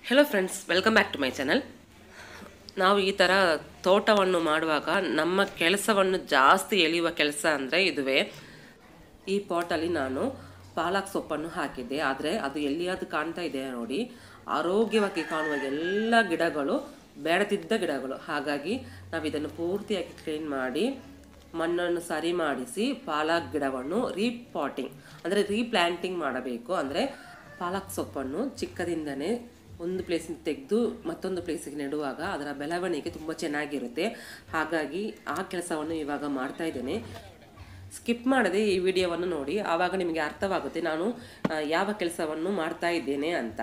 hello friends welcome back to my channel ನಾವು ಈ ಥರ ತೋಟವನ್ನು ಮಾಡುವಾಗ ನಮ್ಮ ಕೆಲಸವನ್ನು ಜಾಸ್ತಿ ಎಳೆಯುವ ಕೆಲಸ ಅಂದರೆ ಇದುವೇ ಈ ಪಾಟಲ್ಲಿ ನಾನು ಪಾಲಕ್ ಸೊಪ್ಪನ್ನು ಹಾಕಿದ್ದೆ ಆದರೆ ಅದು ಎಲ್ಲಿಯಾದ್ರು ಕಾಣ್ತಾ ಇದೆ ನೋಡಿ ಆರೋಗ್ಯವಾಗಿ ಕಾಣುವ ಎಲ್ಲ ಗಿಡಗಳು ಬೇಡದಿದ್ದ ಗಿಡಗಳು ಹಾಗಾಗಿ ನಾವು ಇದನ್ನು ಪೂರ್ತಿಯಾಗಿ ಕ್ಲೀನ್ ಮಾಡಿ ಮಣ್ಣನ್ನು ಸರಿ ಮಾಡಿಸಿ ಪಾಲಕ್ ಗಿಡವನ್ನು ರೀಪಾಟಿಂಗ್ ಅಂದರೆ ರೀಪ್ಲ್ಯಾಂಟಿಂಗ್ ಮಾಡಬೇಕು ಅಂದರೆ ಪಾಲಕ್ ಸೊಪ್ಪನ್ನು ಚಿಕ್ಕದಿಂದನೇ ಒಂದು ಪ್ಲೇಸಿಂದ ತೆಗೆದು ಮತ್ತೊಂದು ಪ್ಲೇಸಿಗೆ ನೆಡುವಾಗ ಅದರ ಬೆಳವಣಿಗೆ ತುಂಬ ಚೆನ್ನಾಗಿರುತ್ತೆ ಹಾಗಾಗಿ ಆ ಕೆಲಸವನ್ನು ಇವಾಗ ಮಾಡ್ತಾ ಇದ್ದೇನೆ ಸ್ಕಿಪ್ ಮಾಡದೆ ಈ ವಿಡಿಯೋವನ್ನು ನೋಡಿ ಆವಾಗ ನಿಮಗೆ ಅರ್ಥವಾಗುತ್ತೆ ನಾನು ಆ, ಯಾವ ಕೆಲಸವನ್ನು ಮಾಡ್ತಾ ಇದ್ದೇನೆ ಅಂತ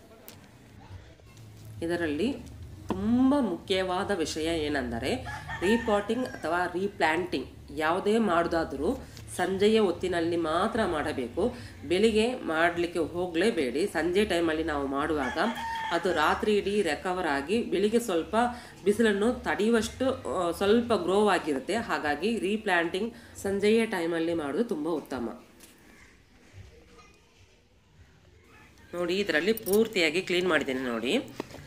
ಇದರಲ್ಲಿ ತುಂಬ ಮುಖ್ಯವಾದ ವಿಷಯ ಏನೆಂದರೆ ರೀಪಾಟಿಂಗ್ ಅಥವಾ ರೀಪ್ಲ್ಯಾಂಟಿಂಗ್ ಯಾವುದೇ ಮಾಡೋದಾದರೂ ಸಂಜೆಯ ಹೊತ್ತಿನಲ್ಲಿ ಮಾತ್ರ ಮಾಡಬೇಕು ಬೆಳಿಗ್ಗೆ ಮಾಡಲಿಕ್ಕೆ ಹೋಗಲೇಬೇಡಿ ಸಂಜೆ ಟೈಮಲ್ಲಿ ನಾವು ಮಾಡುವಾಗ ಅದು ರಾತ್ರಿ ಇಡೀ ರೆಕವರ್ ಆಗಿ ಬೆಳಿಗ್ಗೆ ಸ್ವಲ್ಪ ಬಿಸಿಲನ್ನು ತಡೆಯುವಷ್ಟು ಆ, ಸ್ವಲ್ಪ ಗ್ರೋ ಆಗಿರುತ್ತೆ ಹಾಗಾಗಿ ರೀಪ್ಲ್ಯಾಂಟಿಂಗ್ ಸಂಜೆಯ ಟೈಮಲ್ಲಿ ಮಾಡೋದು ತುಂಬ ಉತ್ತಮ ನೋಡಿ ಇದರಲ್ಲಿ ಪೂರ್ತಿಯಾಗಿ ಕ್ಲೀನ್ ಮಾಡಿದ್ದೇನೆ ನೋಡಿ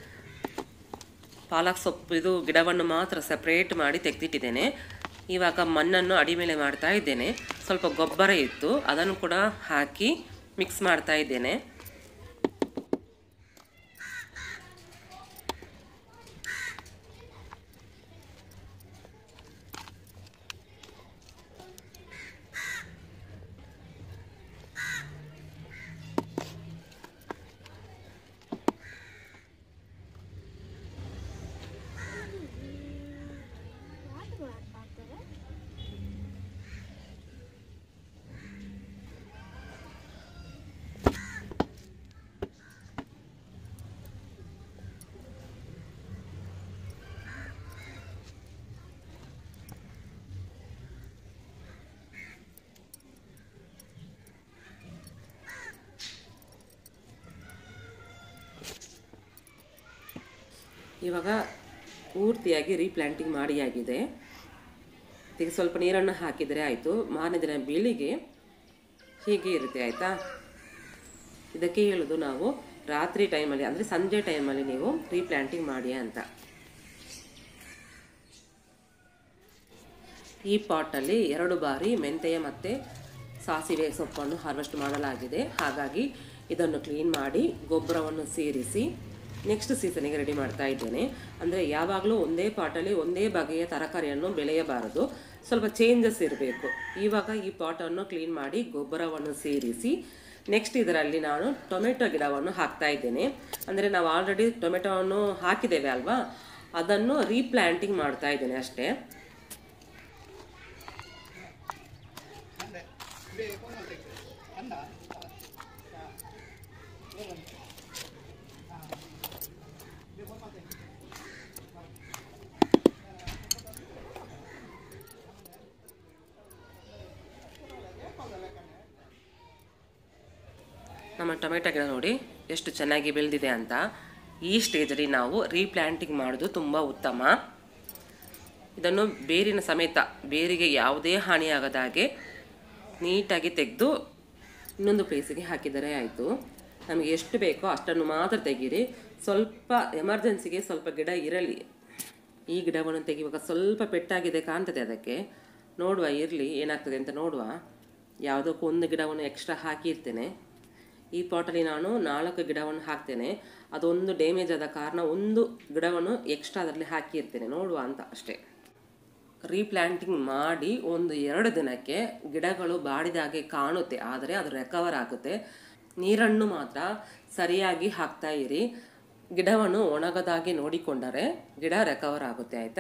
ಪಾಲಕ್ ಸೊಪ್ಪು ಇದು ಗಿಡವನ್ನು ಮಾತ್ರ ಸಪ್ರೇಟ್ ಮಾಡಿ ತೆಗೆದಿಟ್ಟಿದ್ದೇನೆ ಇವಾಗ ಮಣ್ಣನ್ನು ಅಡಿ ಮೇಲೆ ಮಾಡ್ತಾ ಇದ್ದೇನೆ ಸ್ವಲ್ಪ ಗೊಬ್ಬರ ಇತ್ತು ಅದನ್ನು ಕೂಡ ಹಾಕಿ ಮಿಕ್ಸ್ ಮಾಡ್ತಾ ಇದ್ದೇನೆ ಇವಾಗ ಪೂರ್ತಿಯಾಗಿ ರೀಪ್ಲ್ಯಾಂಟಿಂಗ್ ಮಾಡಿ ಆಗಿದೆ ಇದಕ್ಕೆ ಸ್ವಲ್ಪ ನೀರನ್ನು ಹಾಕಿದರೆ ಆಯಿತು ಮಾರನೇ ದಿನ ಬೆಳಿಗ್ಗೆ ಹೀಗೆ ಇರುತ್ತೆ ಆಯಿತಾ ಇದಕ್ಕೆ ಹೇಳೋದು ನಾವು ರಾತ್ರಿ ಟೈಮಲ್ಲಿ ಅಂದರೆ ಸಂಜೆ ಟೈಮಲ್ಲಿ ನೀವು ರೀಪ್ಲ್ಯಾಂಟಿಂಗ್ ಮಾಡಿ ಅಂತ ಈ ಪಾಟಲ್ಲಿ ಎರಡು ಬಾರಿ ಮೆಂತೆಯ ಮತ್ತು ಸಾಸಿವೆ ಸೊಪ್ಪನ್ನು ಹಾರ್ವೆಸ್ಟ್ ಮಾಡಲಾಗಿದೆ ಹಾಗಾಗಿ ಇದನ್ನು ಕ್ಲೀನ್ ಮಾಡಿ ಗೊಬ್ಬರವನ್ನು ಸೇರಿಸಿ ನೆಕ್ಸ್ಟ್ ಸೀಸನಿಗೆ ರೆಡಿ ಮಾಡ್ತಾ ಇದ್ದೇನೆ ಅಂದರೆ ಯಾವಾಗಲೂ ಒಂದೇ ಪಾಟಲ್ಲಿ ಒಂದೇ ಬಗೆಯ ತರಕಾರಿಯನ್ನು ಬೆಳೆಯಬಾರದು ಸ್ವಲ್ಪ ಚೇಂಜಸ್ ಇರಬೇಕು ಇವಾಗ ಈ ಪಾಟನ್ನು ಕ್ಲೀನ್ ಮಾಡಿ ಗೊಬ್ಬರವನ್ನು ಸೇರಿಸಿ ನೆಕ್ಸ್ಟ್ ಇದರಲ್ಲಿ ನಾನು ಟೊಮೆಟೊ ಗಿಡವನ್ನು ಹಾಕ್ತಾ ಇದ್ದೇನೆ ಅಂದರೆ ನಾವು ಆಲ್ರೆಡಿ ಟೊಮೆಟೊವನ್ನು ಹಾಕಿದ್ದೇವೆ ಅಲ್ವಾ ಅದನ್ನು ರೀಪ್ಲ್ಯಾಂಟಿಂಗ್ ಮಾಡ್ತಾ ಇದ್ದೇನೆ ಅಷ್ಟೇ ನಮ್ಮ ಟೊಮೆಟೊ ಗಿಡ ನೋಡಿ ಎಷ್ಟು ಚೆನ್ನಾಗಿ ಬೆಳೆದಿದೆ ಅಂತ ಈ ಸ್ಟೇಜಲ್ಲಿ ನಾವು ರೀಪ್ಲ್ಯಾಂಟಿಂಗ್ ಮಾಡೋದು ತುಂಬ ಉತ್ತಮ ಇದನ್ನು ಬೇರಿನ ಸಮೇತ ಬೇರಿಗೆ ಯಾವುದೇ ಹಾನಿಯಾಗದ ಹಾಗೆ ನೀಟಾಗಿ ತೆಗೆದು ಇನ್ನೊಂದು ಪ್ಲೇಸಿಗೆ ಹಾಕಿದರೆ ಆಯಿತು ನಮಗೆ ಎಷ್ಟು ಬೇಕೋ ಅಷ್ಟನ್ನು ಮಾತ್ರ ತೆಗೀರಿ ಸ್ವಲ್ಪ ಎಮರ್ಜೆನ್ಸಿಗೆ ಸ್ವಲ್ಪ ಗಿಡ ಇರಲಿ ಈ ಗಿಡವನ್ನು ತೆಗೆಯುವಾಗ ಸ್ವಲ್ಪ ಪೆಟ್ಟಾಗಿದೆ ಕಾಣ್ತದೆ ಅದಕ್ಕೆ ನೋಡುವ ಇರಲಿ ಏನಾಗ್ತದೆ ಅಂತ ನೋಡುವ ಯಾವುದಕ್ಕೂ ಒಂದು ಗಿಡವನ್ನು ಎಕ್ಸ್ಟ್ರಾ ಹಾಕಿರ್ತೇನೆ ಈ ಪಾಟಲ್ಲಿ ನಾನು ನಾಲ್ಕು ಗಿಡವನ್ನು ಹಾಕ್ತೇನೆ ಅದೊಂದು ಡ್ಯಾಮೇಜ್ ಆದ ಕಾರಣ ಒಂದು ಗಿಡವನ್ನು ಎಕ್ಸ್ಟ್ರಾ ಅದರಲ್ಲಿ ಹಾಕಿರ್ತೇನೆ ನೋಡುವ ಅಂತ ಅಷ್ಟೇ ರೀಪ್ಲ್ಯಾಂಟಿಂಗ್ ಮಾಡಿ ಒಂದು ಎರಡು ದಿನಕ್ಕೆ ಗಿಡಗಳು ಬಾಡಿದ ಹಾಗೆ ಕಾಣುತ್ತೆ ಆದರೆ ಅದು ರೆಕವರ್ ಆಗುತ್ತೆ ನೀರನ್ನು ಮಾತ್ರ ಸರಿಯಾಗಿ ಹಾಕ್ತಾ ಇರಿ ಗಿಡವನ್ನು ಒಣಗದಾಗೆ ನೋಡಿಕೊಂಡರೆ ಗಿಡ ರೆಕವರ್ ಆಗುತ್ತೆ ಆಯಿತಾ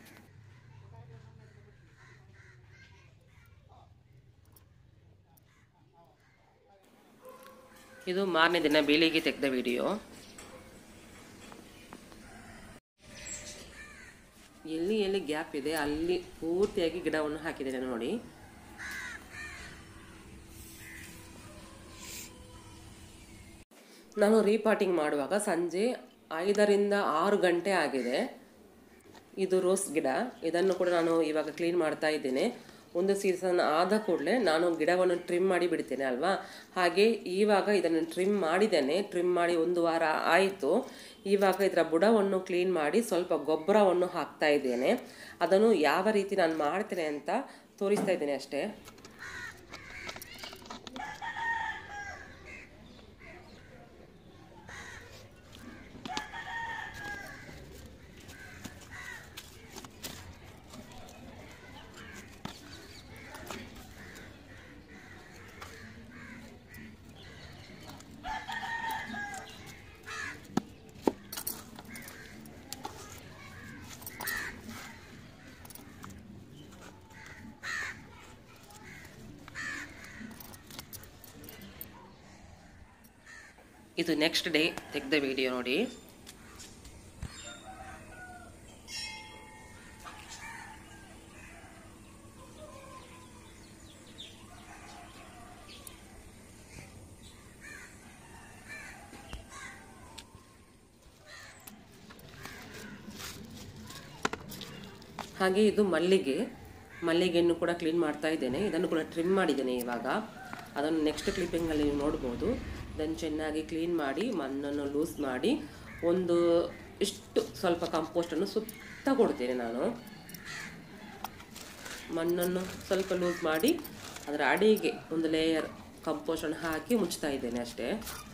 ಇದು ಮಾರನೇ ದಿನ ಬೆಳಿಗ್ಗೆ ತೆಗೆದ ವಿಡಿಯೋ ಎಲ್ಲಿ ಎಲ್ಲಿ ಗ್ಯಾಪ್ ಇದೆ ಅಲ್ಲಿ ಪೂರ್ತಿಯಾಗಿ ಗಿಡವನ್ನು ಹಾಕಿದ್ದೇನೆ ನೋಡಿ ನಾನು ರೀಪಾಟಿಂಗ್ ಮಾಡುವಾಗ ಸಂಜೆ ಐದರಿಂದ ಆರು ಗಂಟೆ ಆಗಿದೆ ಇದು ರೋಸ್ ಗಿಡ ಇದನ್ನು ಕೂಡ ನಾನು ಇವಾಗ ಕ್ಲೀನ್ ಮಾಡ್ತಾ ಇದ್ದೇನೆ ಒಂದು ಸೀಸನ್ ಆದ ಕೂಡಲೇ ನಾನು ಗಿಡವನ್ನು ಟ್ರಿಮ್ ಮಾಡಿ ಬಿಡ್ತೇನೆ ಅಲ್ವಾ ಹಾಗೆ ಇವಾಗ ಇದನ್ನು ಟ್ರಿಮ್ ಮಾಡಿದ್ದೇನೆ ಟ್ರಿಮ್ ಮಾಡಿ ಒಂದು ವಾರ ಆಯಿತು ಇವಾಗ ಇದರ ಬುಡವನ್ನು ಕ್ಲೀನ್ ಮಾಡಿ ಸ್ವಲ್ಪ ಗೊಬ್ಬರವನ್ನು ಹಾಕ್ತಾ ಇದ್ದೇನೆ ಅದನ್ನು ಯಾವ ರೀತಿ ನಾನು ಮಾಡ್ತೇನೆ ಅಂತ ತೋರಿಸ್ತಾ ಇದ್ದೇನೆ ಅಷ್ಟೇ ಇದು ನೆಕ್ಸ್ಟ್ ಡೇ ತೆಗೆದ ವಿಡಿಯೋ ನೋಡಿ ಹಾಗೆ ಇದು ಮಲ್ಲಿಗೆ ಮಲ್ಲಿಗೆಯನ್ನು ಕೂಡ ಕ್ಲೀನ್ ಮಾಡ್ತಾ ಇದ್ದೇನೆ ಇದನ್ನು ಕೂಡ ಟ್ರಿಮ್ ಮಾಡಿದ್ದೇನೆ ಇವಾಗ ಅದನ್ನು ನೆಕ್ಸ್ಟ್ ಕ್ಲಿಪ್ಪಿಂಗಲ್ಲಿ ನೀವು ನೋಡ್ಬೋದು ಇದನ್ನು ಚೆನ್ನಾಗಿ ಕ್ಲೀನ್ ಮಾಡಿ ಮಣ್ಣನ್ನು ಲೂಸ್ ಮಾಡಿ ಒಂದು ಇಷ್ಟು ಸ್ವಲ್ಪ ಕಂಪೋಸ್ಟನ್ನು ಸುತ್ತ ಕೊಡ್ತೇನೆ ನಾನು ಮಣ್ಣನ್ನು ಸ್ವಲ್ಪ ಲೂಸ್ ಮಾಡಿ ಅದರ ಅಡಿಗೆ ಒಂದು ಲೇಯರ್ ಕಂಪೋಸ್ಟನ್ನು ಹಾಕಿ ಮುಚ್ತಾ ಇದ್ದೇನೆ ಅಷ್ಟೇ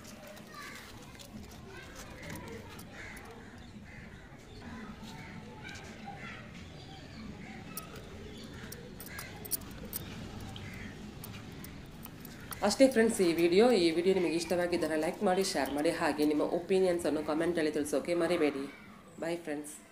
ಅಷ್ಟೇ ಫ್ರೆಂಡ್ಸ್ ಈ ವಿಡಿಯೋ ಈ ವಿಡಿಯೋ ನಿಮಗೆ ಇಷ್ಟವಾಗಿದ್ದರೆ ಲೈಕ್ ಮಾಡಿ ಶೇರ್ ಮಾಡಿ ಹಾಗೆ ನಿಮ್ಮ ಒಪಿನಿಯನ್ಸನ್ನು ಕಮೆಂಟಲ್ಲಿ ತಿಳಿಸೋಕೆ ಮರಿಬೇಡಿ ಬಾಯ್ ಫ್ರೆಂಡ್ಸ್